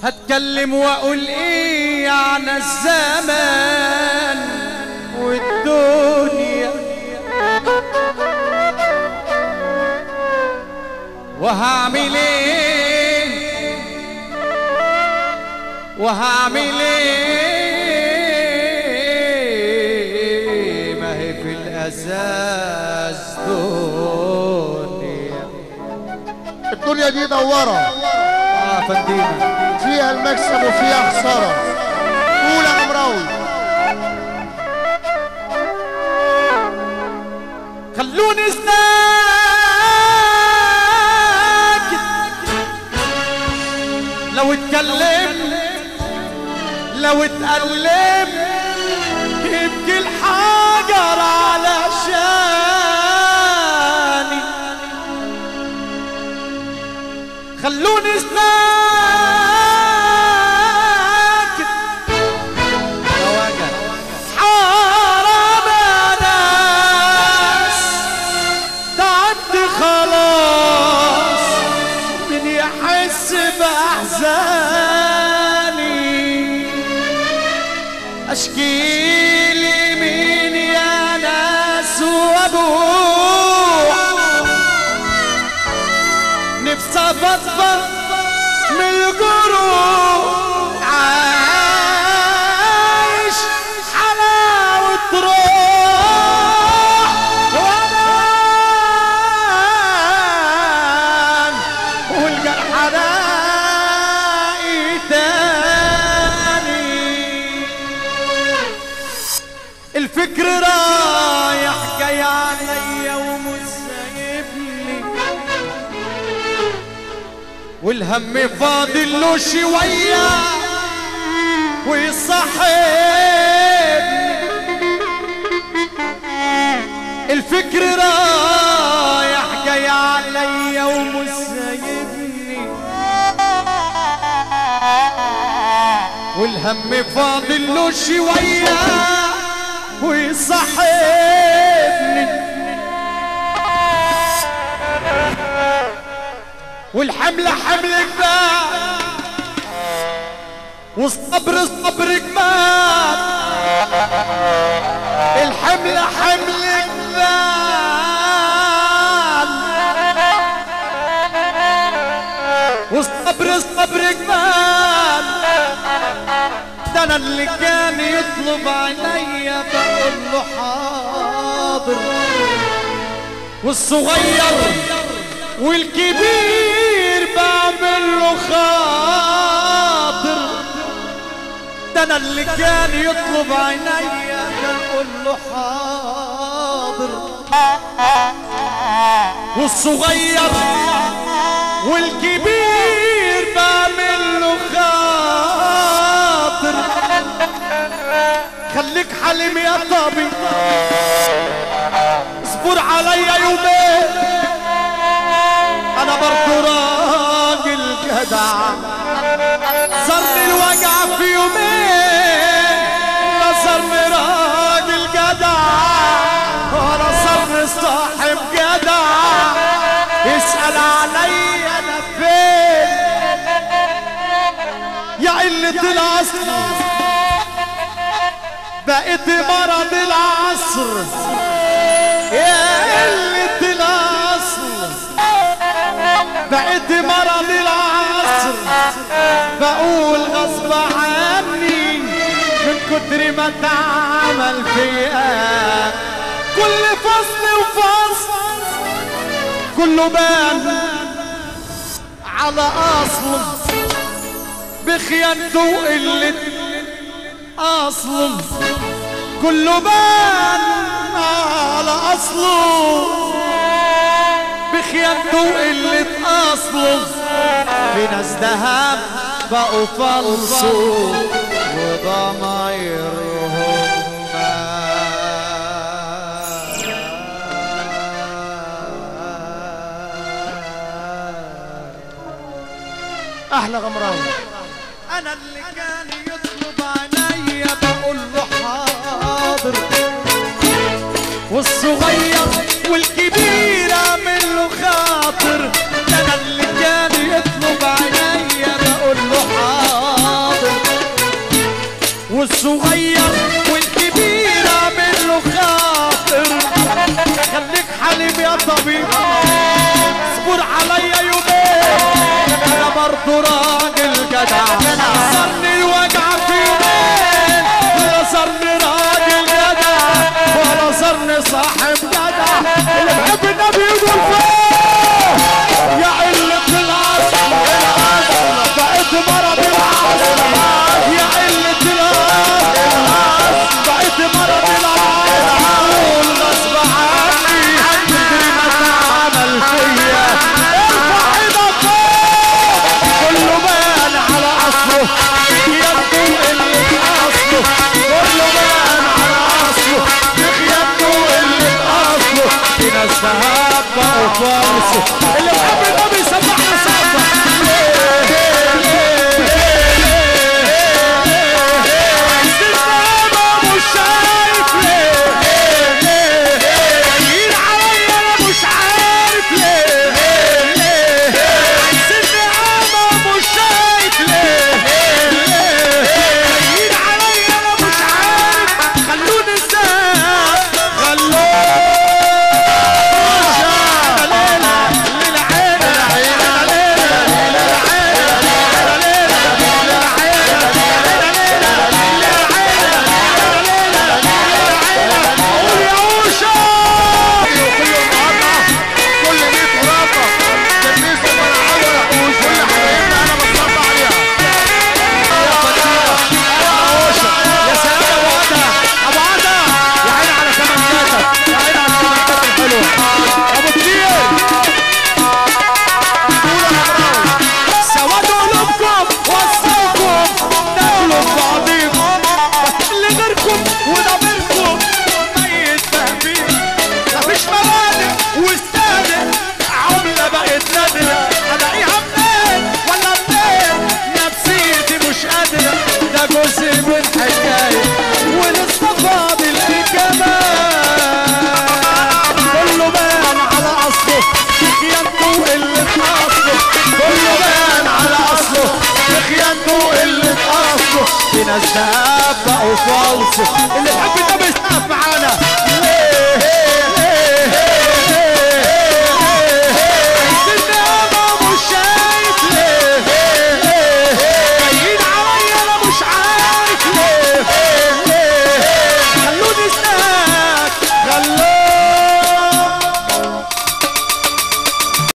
هتكلم واقول ايه عن الزمان والدنيا وهعمل ايه وهعمل ايه ما هي في الاساس دنيا الدنيا دي دوارة اه فندينا فيها المكسب وفيها خسارة قول يا عمراوي خلوني ساكت لو اتكلمت لو اتألمت يبكي الحجر على شاني خلوني ساكت حرام يا ناس تعبت خلاص من يحس بأحزاني أشكي لي مين يا ناس وأبوح نفسي أفضفض من الجروح عايش حلاوة روح وأنام والجرح ألاقي تاني الفكر رايح جاي عليا ومش سايبني والهم فاضل له شوية ويصاحبني الفكر رايح جاي عليا ومش سايبني والهم فاضل له شوية ويصاحبني والحمل حمل جبال والصبر صبر جبال الحمل حمل جبال والصبر صبر جبال ده انا اللي كان يطلب عليا بقول له حاضر والصغير والكبير بعمل له خاطر ده انا اللي كان يطلب عينيا بقول له حاضر والصغير والكبير بعمل له خاطر خليك حليم يا طبي اصبر عليا يومين انا برضو راجل جدع صرني الوجع في يومين لا صرني راجل جدع ولا صرني صاحب جدع يسأل عليا انا فين يا قلة الاصل بقيت مرض العصر يا قلة الاصل بقيت مرض العصر بقول غصب عني من كتر ما تعمل فيا كل فصل وفصل كله بان على اصل بخيانته وقلة اصل كله بان على اصله بخيانته وقلة اصله في ناس دهب بقوا فلصوا وضمايرهم احلى غمراوي انا اللي كان يطلب عليا بقول له حاضر والصغير والكبير اعمل له خاطر ده انا اللي كان يطلب عليا بقول له حاضر برضه راجل جدع نصرني الوجع في يومين ونصرني راجل جدع ونصرني صاحب جدع اللي بحب النبي يقول فوق يا قلة الأصل بقيت مرض العصر يا قلة الأصل بقيت مرض العصر غصب عني تدري ما تعمل فيا ارفع ايدك فوق كله بان على اصله يبدو اللي اصله كله بان على اصله يبدو اللي اصله في ناس ذهب بقوا فارسه اللي بحب النبي يسمعنا صوته استسلام مش شايف ليه جايين عليا انا مش عارف ليه استسلام مش شايف ليه جايين عليا انا مش عارف خلوني ازاي خلوني كل 100 ورقه تلميذ ولا عوره كل حبايبنا انا بصلي عليها يا سلام يا ابو عدا ابو عدا يا عيني على كمانجاتك يا عيني على الكمانجات الحلوه ابو كبير سواد قلوبكم وصلكم تاكلوا في بعضيكم اللي غيركم وضميركم ميت فاهمين مفيش مبادئ واستهدف عملة بقت نادرة الاقيها منين ولا منين نفسيتي مش قادرة ده جزء من حكاية ولسه فاضل في كمان كله بان على اصله خيانته وقلة اصله كله بان على اصله خيانته وقلة اصله في ناس ذهب بقوا فالصه اللي بحب النبي يسقف معانا